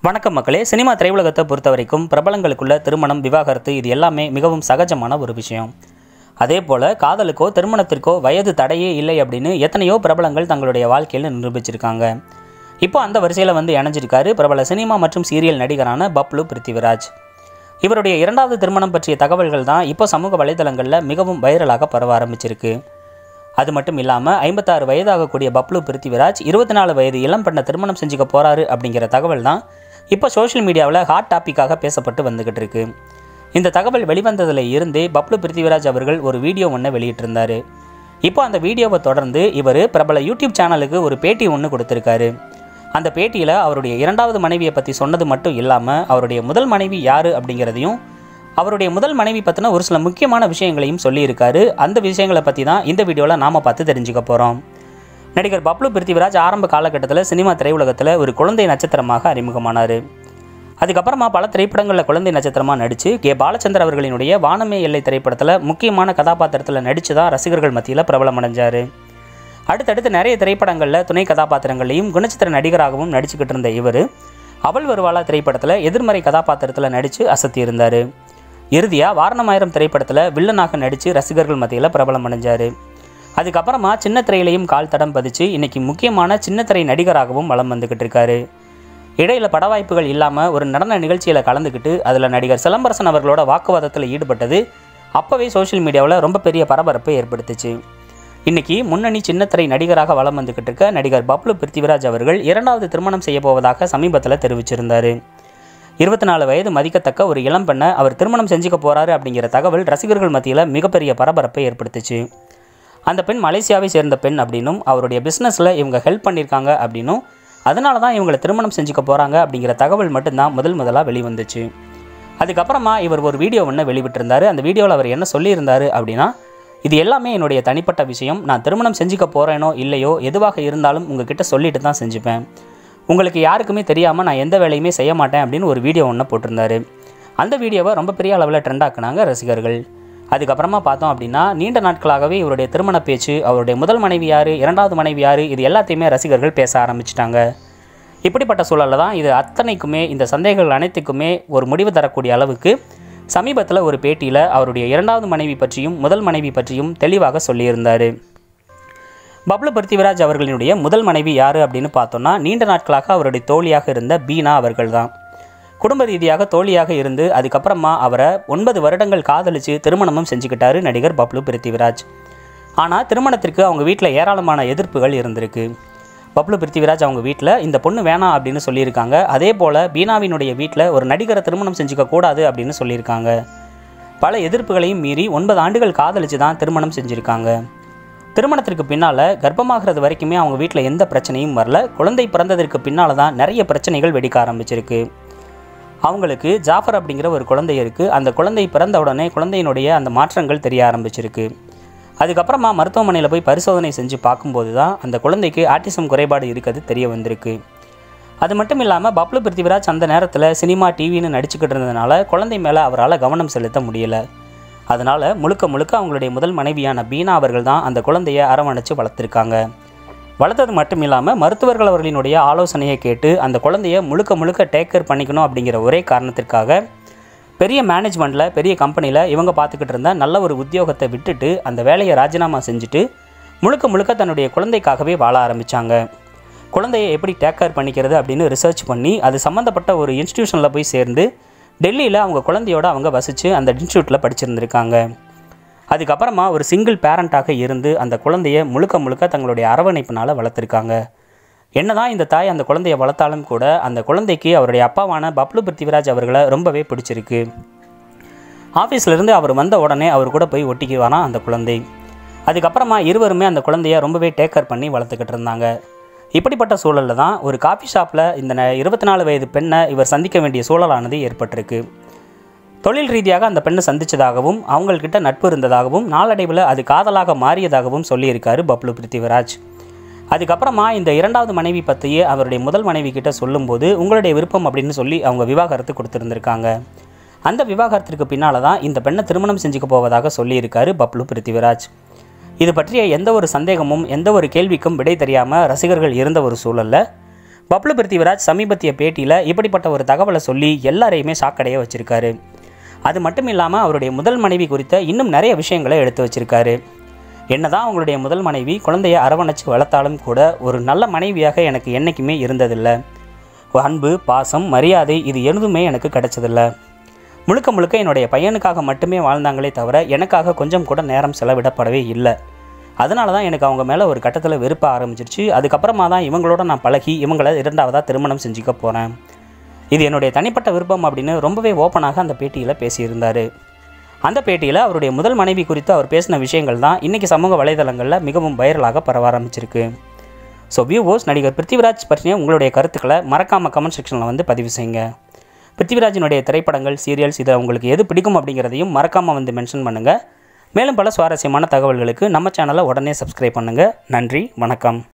வணக்கம் மக்களே சினிமா திரையுலகத்தை பொறுத்த வரைக்கும் பிரபலங்களுக்குள்ள திருமணம் விவாகரத்து இது எல்லாமே மிகவும் சகஜமான ஒரு விஷயம் அதே போல் காதலுக்கோ திருமணத்திற்கோ வயது தடையே இல்லை அப்படின்னு எத்தனையோ பிரபலங்கள் தங்களுடைய வாழ்க்கையில் நிரூபிச்சிருக்காங்க இப்போ அந்த வரிசையில் வந்து இணைஞ்சிருக்காரு பிரபல சினிமா மற்றும் சீரியல் நடிகரான பப்ளு பிருத்திவிராஜ் இவருடைய இரண்டாவது திருமணம் பற்றிய தகவல்கள் தான் இப்போ சமூக வலைதளங்களில் மிகவும் வைரலாக பரவ ஆரம்பிச்சிருக்கு அது மட்டும் இல்லாமல் ஐம்பத்தாறு வயதாகக்கூடிய பப்ளு பிருத்திவிராஜ் இருபத்தி நாலு வயது இளம் பெண்ணை திருமணம் செஞ்சுக்க போகிறாரு அப்படிங்கிற தகவல் தான் இப்போ சோஷியல் மீடியாவில் ஹாட் டாப்பிக்காக பேசப்பட்டு வந்துக்கிட்டு இருக்கு இந்த தகவல் வெளிவந்ததில் இருந்தே பப்ளு பிருத்திவிராஜ் அவர்கள் ஒரு வீடியோ ஒன்று வெளியிட்டிருந்தார் இப்போ அந்த வீடியோவை தொடர்ந்து இவர் பிரபல யூடியூப் சேனலுக்கு ஒரு பேட்டி ஒன்று கொடுத்துருக்காரு அந்த பேட்டியில் அவருடைய இரண்டாவது மனைவியை பற்றி சொன்னது மட்டும் இல்லாமல் அவருடைய முதல் மனைவி யார் அப்படிங்கிறதையும் அவருடைய முதல் மனைவி பற்றின ஒரு சில முக்கியமான விஷயங்களையும் சொல்லியிருக்காரு அந்த விஷயங்களை பற்றி தான் இந்த வீடியோவில் நாம் பார்த்து தெரிஞ்சுக்க போகிறோம் நடிகர் பப்ளு பிருத்திவிராஜ் ஆரம்ப காலகட்டத்தில் சினிமா திரையுலகத்தில் ஒரு குழந்தை நட்சத்திரமாக அறிமுகமானார் அதுக்கப்புறமா பல திரைப்படங்களில் குழந்தை நட்சத்திரமாக நடித்து கே பாலச்சந்தர் அவர்களினுடைய வானமே எல்லை திரைப்படத்தில் முக்கியமான கதாபாத்திரத்தில் நடித்து தான் ரசிகர்கள் மத்தியில் பிரபலமடைஞ்சார் அடுத்தடுத்து நிறைய திரைப்படங்களில் துணை கதாபாத்திரங்களையும் குணச்சித்திர நடிகராகவும் நடிச்சுக்கிட்டு இருந்த இவர் அவள் வருவாளா திரைப்படத்தில் எதிர்மறை கதாபாத்திரத்தில் நடித்து அசத்தியிருந்தார் இறுதியாக வாரணமாயிரம் திரைப்படத்தில் வில்லனாக நடித்து ரசிகர்கள் மத்தியில் பிரபலம் அடைஞ்சார் அதுக்கப்புறமா சின்ன திரையிலையும் கால் தடம் பதிச்சு இன்னைக்கு முக்கியமான சின்னத்திரை நடிகராகவும் வலம் வந்துக்கிட்டு இருக்காரு இடையில பட வாய்ப்புகள் இல்லாமல் ஒரு நடன நிகழ்ச்சியில் கலந்துக்கிட்டு அதில் நடிகர் சிலம்பரசன் அவர்களோட வாக்குவாதத்தில் ஈடுபட்டது அப்போவே சோஷியல் மீடியாவில் ரொம்ப பெரிய பரபரப்பை ஏற்படுத்துச்சு இன்னைக்கு முன்னணி சின்னத்திரை நடிகராக வலம் வந்துக்கிட்டு இருக்க நடிகர் பப்ளு பிருத்திவிராஜ் அவர்கள் இரண்டாவது திருமணம் செய்ய போவதாக சமீபத்தில் தெரிவிச்சிருந்தார் இருபத்தி நாலு வயது மதிக்கத்தக்க ஒரு இளம் பெண்ணை அவர் திருமணம் செஞ்சுக்க போகிறாரு அப்படிங்கிற தகவல் ரசிகர்கள் மத்தியில் மிகப்பெரிய பரபரப்பை ஏற்படுத்துச்சு அந்த பெண் மலேசியாவை சேர்ந்த பெண் அப்படின்னும் அவருடைய பிஸ்னஸில் இவங்க ஹெல்ப் பண்ணியிருக்காங்க அப்படின்னும் அதனால தான் இவங்களை திருமணம் செஞ்சுக்க போகிறாங்க அப்படிங்கிற தகவல் மட்டும்தான் முதல் முதலாக வெளிவந்துச்சு அதுக்கப்புறமா இவர் ஒரு வீடியோ ஒன்று வெளிவிட்டிருந்தார் அந்த வீடியோவில் அவர் என்ன சொல்லியிருந்தார் அப்படின்னா இது எல்லாமே என்னுடைய தனிப்பட்ட விஷயம் நான் திருமணம் செஞ்சுக்க போகிறேனோ இல்லையோ எதுவாக இருந்தாலும் உங்ககிட்ட சொல்லிட்டு தான் செஞ்சுப்பேன் உங்களுக்கு யாருக்குமே தெரியாமல் நான் எந்த வேலையுமே செய்ய மாட்டேன் அப்படின்னு ஒரு வீடியோ ஒன்று போட்டிருந்தாரு அந்த வீடியோவை ரொம்ப பெரிய அளவில் ட்ரெண்ட் ஆக்குனாங்க ரசிகர்கள் அதுக்கப்புறமா பார்த்தோம் அப்படின்னா நீண்ட நாட்களாகவே இவருடைய திருமண பேச்சு அவருடைய முதல் மனைவி யார் இரண்டாவது மனைவி யார் இது எல்லாத்தையுமே ரசிகர்கள் பேச ஆரம்பிச்சிட்டாங்க இப்படிப்பட்ட சூழலில் தான் இது அத்தனைக்குமே இந்த சந்தேகங்கள் அனைத்துக்குமே ஒரு முடிவு தரக்கூடிய அளவுக்கு சமீபத்தில் ஒரு பேட்டியில் அவருடைய இரண்டாவது மனைவி பற்றியும் முதல் மனைவி பற்றியும் தெளிவாக சொல்லியிருந்தார் பப்ளு பிருத்திவிராஜ் அவர்களினுடைய முதல் மனைவி யார் அப்படின்னு பார்த்தோன்னா நீண்ட நாட்களாக அவருடைய தோழியாக இருந்த பீனா அவர்கள் தான் குடும்ப ரீதியாக தோழியாக இருந்து அதுக்கப்புறமா அவரை ஒன்பது வருடங்கள் காதலிச்சு திருமணமும் செஞ்சுக்கிட்டாரு நடிகர் பப்ளு பிருத்திவிராஜ் ஆனால் திருமணத்திற்கு அவங்க வீட்டில் ஏராளமான எதிர்ப்புகள் இருந்திருக்கு பப்ளு பிருத்திவிராஜ் அவங்க வீட்டில் இந்த பொண்ணு வேணாம் அப்படின்னு சொல்லியிருக்காங்க அதே போல் பீனாவினுடைய வீட்டில் ஒரு நடிகரை திருமணம் செஞ்சுக்க கூடாது அப்படின்னு சொல்லியிருக்காங்க பல எதிர்ப்புகளையும் மீறி ஒன்பது ஆண்டுகள் காதலிச்சு தான் திருமணம் செஞ்சுருக்காங்க திருமணத்திற்கு பின்னால் கர்ப்பமாகிறது வரைக்குமே அவங்க வீட்டில் எந்த பிரச்சனையும் வரல குழந்தை பிறந்ததற்கு பின்னால் தான் நிறைய பிரச்சனைகள் வெடிக்க ஆரம்பிச்சிருக்கு அவங்களுக்கு ஜாஃபர் அப்படிங்கிற ஒரு குழந்தை இருக்குது அந்த குழந்தை பிறந்த உடனே குழந்தையினுடைய அந்த மாற்றங்கள் தெரிய ஆரம்பிச்சிருக்கு அதுக்கப்புறமா மருத்துவமனையில் போய் பரிசோதனை செஞ்சு பார்க்கும்போது தான் அந்த குழந்தைக்கு ஆட்டிசம் குறைபாடு இருக்கிறது தெரிய வந்திருக்கு அது மட்டும் இல்லாமல் பப்ளு பிருத்திவிராஜ் அந்த நேரத்தில் சினிமா டிவின்னு நடிச்சுக்கிட்டு இருந்ததுனால குழந்தை மேலே அவரால் கவனம் செலுத்த முடியல அதனால் முழுக்க முழுக்க அவங்களுடைய முதல் மனைவியான பீனா அவர்கள் தான் அந்த குழந்தையை அரவணைச்சு வளர்த்துருக்காங்க வளர்த்தது மட்டும் இல்லாமல் மருத்துவர்கள் அவர்களினுடைய ஆலோசனையை கேட்டு அந்த குழந்தைய முழுக்க முழுக்க டேக் கேர் பண்ணிக்கணும் அப்படிங்கிற ஒரே காரணத்திற்காக பெரிய மேனேஜ்மெண்ட்டில் பெரிய கம்பெனியில் இவங்க பார்த்துக்கிட்டு இருந்த நல்ல ஒரு உத்தியோகத்தை விட்டுட்டு அந்த வேலையை ராஜினாமா செஞ்சுட்டு முழுக்க முழுக்க தன்னுடைய குழந்தைக்காகவே வாழ ஆரம்பித்தாங்க குழந்தையை எப்படி டேக் கேர் பண்ணிக்கிறது அப்படின்னு ரிசர்ச் பண்ணி அது சம்மந்தப்பட்ட ஒரு இன்ஸ்டியூஷனில் போய் சேர்ந்து டெல்லியில் அவங்க குழந்தையோட அவங்க வசித்து அந்த இன்ஸ்டியூட்டில் படிச்சிருந்திருக்காங்க அதுக்கப்புறமா ஒரு சிங்கிள் பேரண்ட்டாக இருந்து அந்த குழந்தைய முழுக்க முழுக்க தங்களுடைய அரவணைப்பினால் வளர்த்துருக்காங்க என்னதான் இந்த தாய் அந்த குழந்தைய வளர்த்தாலும் கூட அந்த குழந்தைக்கு அவருடைய அப்பாவான பப்ளு பிருத்திவிராஜ் அவர்களை ரொம்பவே பிடிச்சிருக்கு ஆஃபீஸ்லேருந்து அவர் வந்த உடனே அவர் கூட போய் ஒட்டிக்குவாராம் அந்த குழந்தை அதுக்கப்புறமா இருவருமே அந்த குழந்தைய ரொம்பவே டேக்கர் பண்ணி வளர்த்துக்கிட்டு இருந்தாங்க இப்படிப்பட்ட சூழலில் தான் ஒரு காஃபி ஷாப்பில் இந்த இருபத்தி நாலு வயது பெண்ணை இவர் சந்திக்க வேண்டிய சூழலானது ஏற்பட்டிருக்கு தொழில் ரீதியாக அந்த பெண்ணை சந்தித்ததாகவும் அவங்கள்கிட்ட நட்பு இருந்ததாகவும் நாளடைவில் அது காதலாக மாறியதாகவும் சொல்லியிருக்காரு பப்ளு பிருத்திவிராஜ் அதுக்கப்புறமா இந்த இரண்டாவது மனைவி பற்றியே அவருடைய முதல் மனைவி கிட்ட சொல்லும்போது உங்களுடைய விருப்பம் அப்படின்னு சொல்லி அவங்க விவாகரத்து கொடுத்துருந்துருக்காங்க அந்த விவாகரத்திற்கு பின்னால் தான் இந்த பெண்ணை திருமணம் செஞ்சுக்க போவதாக சொல்லியிருக்காரு பப்ளு பிருத்திவிராஜ் இது பற்றிய எந்த ஒரு சந்தேகமும் எந்த ஒரு கேள்விக்கும் விடை தெரியாமல் ரசிகர்கள் இருந்த ஒரு சூழலில் பப்ளு பிருத்திவிராஜ் சமீபத்திய பேட்டியில் இப்படிப்பட்ட ஒரு தகவலை சொல்லி எல்லாரையுமே ஷாக்கடைய வச்சிருக்காரு அது மட்டும் இல்லாமல் அவருடைய முதல் மனைவி குறித்த இன்னும் நிறைய விஷயங்களை எடுத்து வச்சிருக்காரு என்னதான் அவங்களுடைய முதல் மனைவி குழந்தைய அரவணைச்சு வளர்த்தாலும் கூட ஒரு நல்ல மனைவியாக எனக்கு என்றைக்குமே இருந்ததில்லை அன்பு பாசம் மரியாதை இது எதுவுமே எனக்கு கிடைச்சதில்ல முழுக்க முழுக்க என்னுடைய பையனுக்காக மட்டுமே வாழ்ந்தாங்களே தவிர எனக்காக கொஞ்சம் கூட நேரம் செலவிடப்படவே இல்லை அதனால தான் எனக்கு அவங்க மேலே ஒரு கட்டத்தில் வெறுப்ப ஆரம்பிச்சிருச்சு அதுக்கப்புறமா தான் இவங்களோட நான் பழகி இவங்கள இரண்டாவதாக திருமணம் செஞ்சுக்க போகிறேன் இது என்னுடைய தனிப்பட்ட விருப்பம் அப்படின்னு ரொம்பவே ஓப்பனாக அந்த பேட்டியில் பேசியிருந்தார் அந்த பேட்டியில் அவருடைய முதல் மனைவி குறித்து அவர் பேசின விஷயங்கள் தான் இன்றைக்கி சமூக வலைதளங்களில் மிகவும் வைரலாக பரவ ஆரம்பிச்சிருக்கு ஸோ வியூவோஸ் நடிகர் பிருத்திவிராஜ் பற்றிய உங்களுடைய கருத்துக்களை மறக்காமல் கமெண்ட் செக்ஷனில் வந்து பதிவு செய்யுங்க பிருத்திவிராஜினுடைய திரைப்படங்கள் சீரியல்ஸ் இதை உங்களுக்கு எது பிடிக்கும் அப்படிங்கிறதையும் மறக்காமல் வந்து மென்ஷன் பண்ணுங்கள் மேலும் பல சுவாரஸ்யமான தகவல்களுக்கு நம்ம சேனலை உடனே சப்ஸ்கிரைப் பண்ணுங்கள் நன்றி வணக்கம்